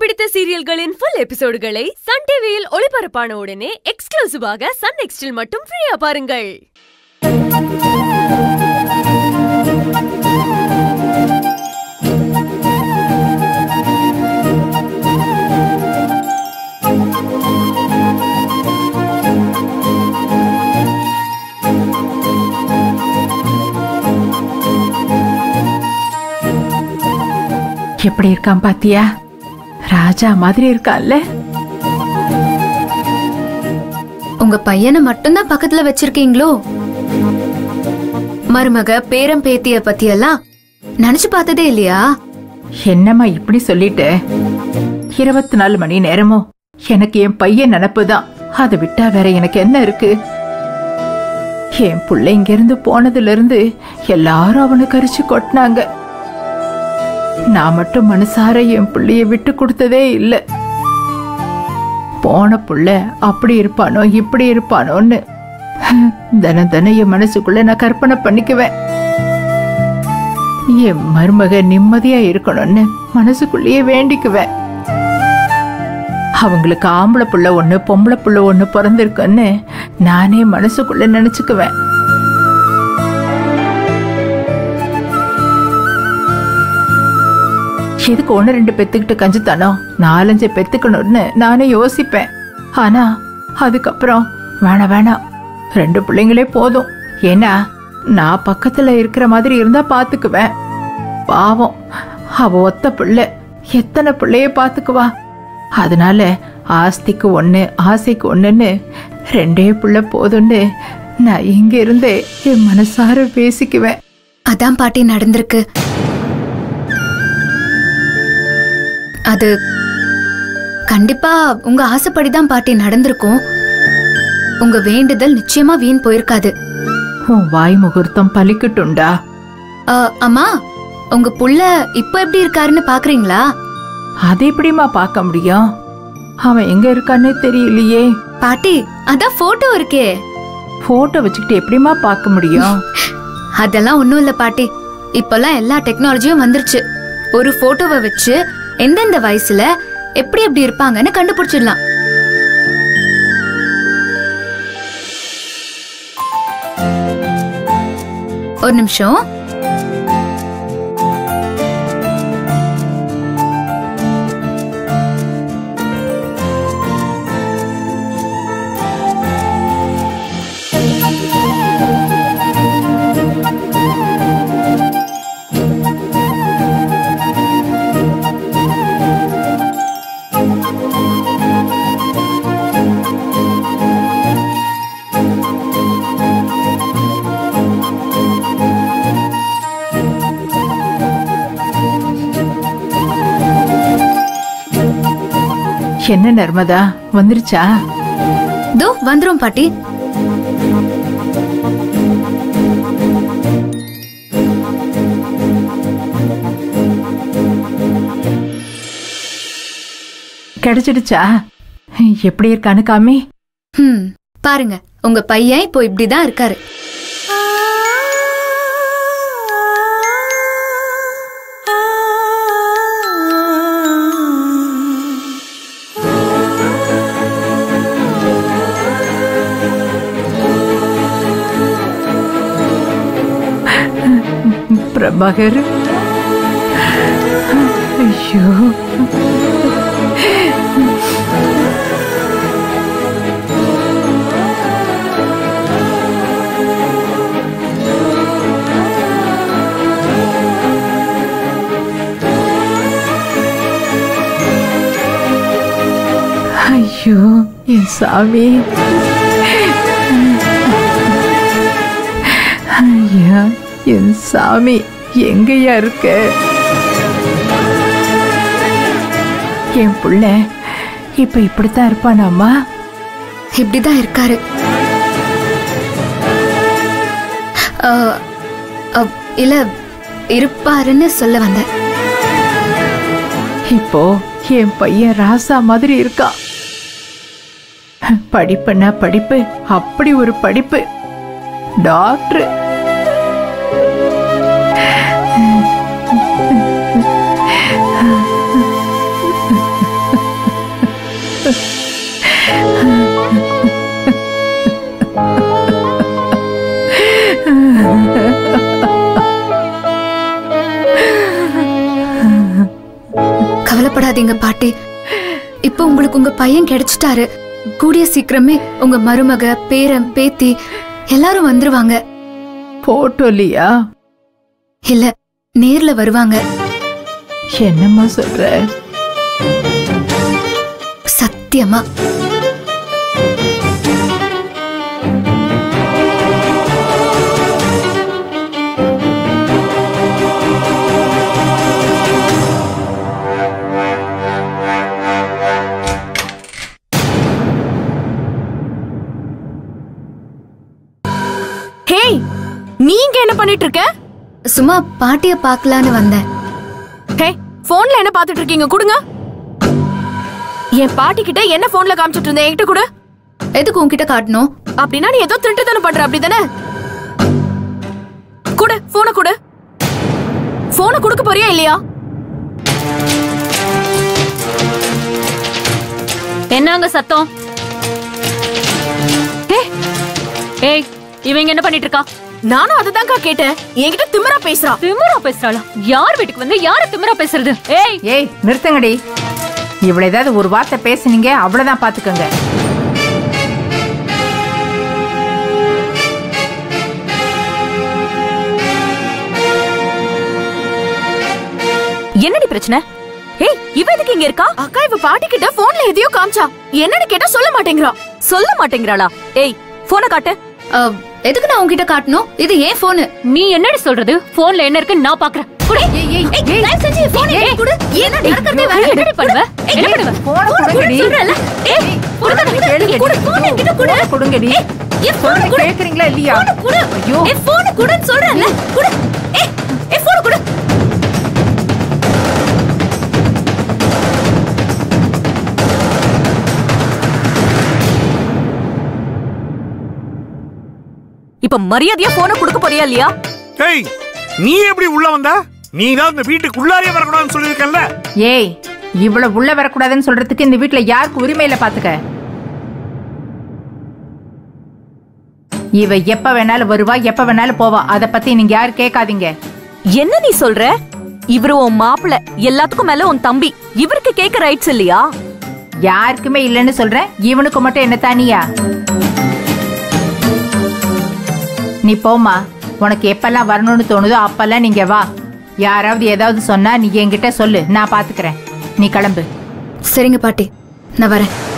பிடித்த சீரியல்களின் full எபிசோடுகளை Sun டிவியில் ஒளிபரப்பான உடனே எக்ஸ்க்ளூசிவாக சன் நெக்ஸ்டில் மட்டும் ஃப்ரீயா பாருங்கள் எப்படி இருக்கான் பாத்தியா ராஜா மாதிரி இருக்கான்ல உங்க பையனை மட்டும்தான் பக்கத்துல வச்சிருக்கீங்களோ மருமக பேரம் பேத்திய பத்தி எல்லாம் நினைச்சு பார்த்ததே இல்லையா என்னம்மா இப்படி சொல்லிட்ட இருபத்தி நாலு மணி நேரமும் எனக்கு என் பையன் நினப்புதான் அதை விட்டா வேற எனக்கு என்ன இருக்கு என் புள்ள இங்க இருந்து போனதுல இருந்து எல்லாரும் அவனை கரிச்சு கொட்டினாங்க நான் மட்டும் மனசார என் புள்ளைய விட்டு கொடுத்ததே இல்ல போன புள்ள அப்படி இருப்பானோ இப்படி இருப்பானோன்னு தினம் தினம் என் மனசுக்குள்ள நான் கற்பனை பண்ணிக்குவேன் என் மருமக நிம்மதியா இருக்கணும்னு மனசுக்குள்ளேயே வேண்டிக்குவேன் அவங்களுக்கு ஆம்பளை புள்ள ஒண்ணு பொம்பளை புள்ள ஒண்ணு பிறந்திருக்குன்னு நானே மனசுக்குள்ள நினைச்சுக்குவேன் எதுக்கு ஒன்று ரெண்டு பெத்துக்கிட்டு கஞ்சித்தானோ நாலஞ்சு பெத்துக்கணும்னு நானே யோசிப்பேன் ஆனா அதுக்கப்புறம் வேணாம் வேணாம் ரெண்டு பிள்ளைங்களே போதும் ஏன்னா நான் பக்கத்துல இருக்கிற மாதிரி இருந்தா பாத்துக்குவேன் பாவம் அவ ஒத்த பிள்ளை எத்தனை பிள்ளைய பாத்துக்குவா அதனால ஆஸ்திக்கு ஒண்ணு ஆசைக்கு ஒண்ணுன்னு ரெண்டே பிள்ளை போதும்னு நான் இங்க இருந்தே என் மனசார பேசிக்குவேன் அதான் பாட்டி நடந்திருக்கு அது கண்டிப்பா உங்க ஆசைப்படிதான் பாட்டி நடந்திருக்கும் உங்க வேண்டுதல் நிச்சயமா வீண் போயிருக்காது உன் வாய் முகூர்த்தம் பலிக்கட்டுண்டா அ, அம்மா உங்க புள்ள இப்ப எப்படி இருக்காருன்னு பாக்குறீங்களா அதை எப்படிம்மா பார்க்க முடியும் அவன் எங்க இருக்கான்னே தெரியலையே பாட்டி அதான் போட்டோ இருக்கே போட்டோ வச்சுக்கிட்டு எப்படிம்மா பார்க்க முடியும் அதெல்லாம் ஒண்ணும் இல்ல பாட்டி இப்பெல்லாம் எல்லா டெக்னாலஜியும் வந்துருச்சு ஒரு போட்டோவை வச்சு எந்தெந்த வயசுல எப்படி எப்படி இருப்பாங்கன்னு கண்டுபிடிச்சிடலாம் ஒரு நிமிஷம் என்ன நர்மதா வந்துருச்சா தோ வந்துரும் பாட்டி கிடைச்சிடுச்சா எப்படி இருக்கான்னு காமி ஹம் பாருங்க உங்க பையன் இப்போ இப்படிதான் இருக்காரு பிரபாகர் ஐயோ ஐயோ என் சாமி ஐயா என் சாமி எங்கயா இருக்க என் புள்ள இப்ப இப்படித்தான் இருப்பானாமா இப்படிதான் இருக்காரு அ, அ, இல்ல இருப்பாருன்னு சொல்ல வந்தேன் இப்போ என் பையன் ராசா மாதிரி இருக்கான் படிப்புன்னா படிப்பு அப்படி ஒரு படிப்பு டாக்டர் கவலைப்படாதீங்க பாட்டி இப்போ உங்களுக்கு உங்க பையன் கிடைச்சிட்டாரு கூடிய சீக்கிரமே உங்க மருமக பேரன் பேத்தி எல்லாரும் வந்துருவாங்க போட்டோலியா இல்ல நேர்ல வருவாங்க என்னம்மா சொல்ற சத்தியமா ஹேய் நீங்க என்ன பண்ணிட்டு இருக்க சும்மா பாட்டிய பார்க்கலான்னு வந்தேன் ஹே போன்ல என்ன பாத்துட்டு இருக்கீங்க கொடுங்க என் பாட்டி கிட்ட என்ன போன்ல காமிச்சிட்டு இருந்தேன் என்கிட்ட கொடு எதுக்கு உன்கிட்ட காட்டணும் அப்படின்னா நீ ஏதோ திருட்டுத்தனம் பண்ற அப்படிதானே குடு போனை குடு போனை கொடுக்க போறியா இல்லையா என்னங்க சத்தம் ஏய் இவங்க என்ன பண்ணிட்டு இருக்கா நானும் அதுதான்க்கா கேட்டேன் என்கிட்ட திமிரா பேசுறா திமிரா பேசுறாளா யார் வீட்டுக்கு வந்து யார திமிரா பேசுறது ஏய் ஏய் நிறுத்துங்கடி இவ்வளவு ஏதாவது ஒரு வார்த்தை பேசுனீங்க அவ்வளவுதான் பாத்துக்கோங்க என்னடி பிரச்சனை ஏய் இவ எதுக்கு இங்க இருக்கா அக்கா இவ பாட்டி கிட்ட போன்ல எதையோ காமிச்சா என்னன்னு கேட்டா சொல்ல மாட்டேங்கிறா சொல்ல மாட்டேங்கிறாளா ஏய் போனை காட்டு அஹ், எதுக்கு நான் உன்கிட்ட காட்டணும் இது ஏன் போனு நீ என்னடி சொல்றது போன்ல என்ன இருக்குன்னு நான் பாக்குறேன் குடு. ஏய், குடு என்ன நடக்கிறதே வேற ஏய், என்னடி பண்ணுவ என்ன பண்ணுவ போன கொடுங்கடி சொல்றேன்ல. ஏய், சொல்றதை கேளுங்கடி. குடு, phone என்கிட்ட குடு. போனை கொடுங்கடி ஏய், phone சொல்றதை குடு. கேக்குறீங்களா இல்லையா phone குடு. ஐயோ ஏய், phone குடுன்னு சொல்றேன்ல. குடு. ஏய், ஏய், phone குடு. இப்ப மரியாதையா போனை கொடுக்க போறியா இல்லையா ஏய் நீ எப்படி உள்ள வந்த நீ தான் இந்த வீட்டுக்குள்ளாரே வரக்கூடாதுன்னு சொல்லியிருக்கல ஏய் இவ்வளவு உள்ள வரக்கூடாதுன்னு சொல்றதுக்கு இந்த வீட்ல யாருக்கு உரிமை இல்ல பாத்துக்க இவ எப்ப வேணாலும் வருவா எப்ப வேணாலும் போவா அத பத்தி நீங்க யாரும் கேட்காதீங்க என்ன நீ சொல்ற இவரு உன் மாப்பிள எல்லாத்துக்கும் மேல உன் தம்பி இவருக்கு கேட்க ரைட்ஸ் இல்லையா யாருக்குமே இல்லைன்னு சொல்றேன் இவனுக்கு மட்டும் என்ன தானியா நீ போம்மா உனக்கு எப்பெல்லாம் வரணும்னு தோணுதோ அப்பெல்லாம் நீங்க வா யாராவது ஏதாவது சொன்னா நீ என்கிட்ட சொல்லு நான் பாத்துக்கிறேன் நீ கிளம்பு சரிங்க பாட்டி நான் வரேன்